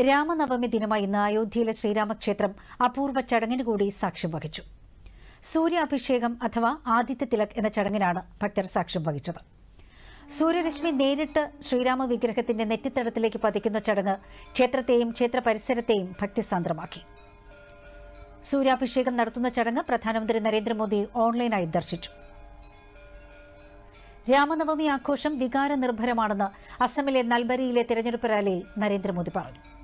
രാമനവമി ദിനമായി ഇന്ന് അയോധ്യയിലെ ശ്രീരാമക്ഷേത്രം അപൂർവ ചടങ്ങിന് കൂടി സാക്ഷ്യം വഹിച്ചു സൂര്യാഭിഷേകം അഥവാ ആദിത്യ തിലക് എന്ന ചടങ്ങിനാണ് ഭക്തർ സാക്ഷ്യം വഹിച്ചത് സൂര്യരശ്മി നേരിട്ട് ശ്രീരാമ വിഗ്രഹത്തിന്റെ നെറ്റിത്തടത്തിലേക്ക് പതിക്കുന്ന ചടങ്ങ് ക്ഷേത്രത്തെയും ക്ഷേത്ര പരിസരത്തെയും ഭക്തിസാന്ദ്രമാക്കി സൂര്യാഭിഷേകം നടത്തുന്ന ചടങ്ങ് പ്രധാനമന്ത്രി നരേന്ദ്രമോദി ഓൺലൈനായി ദർശിച്ചു രാമനവമി ആഘോഷം വികാരനിർഭരമാണെന്ന് അസമിലെ നൽബരിയിലെ തിരഞ്ഞെടുപ്പ് റാലിയിൽ നരേന്ദ്രമോദി പറഞ്ഞു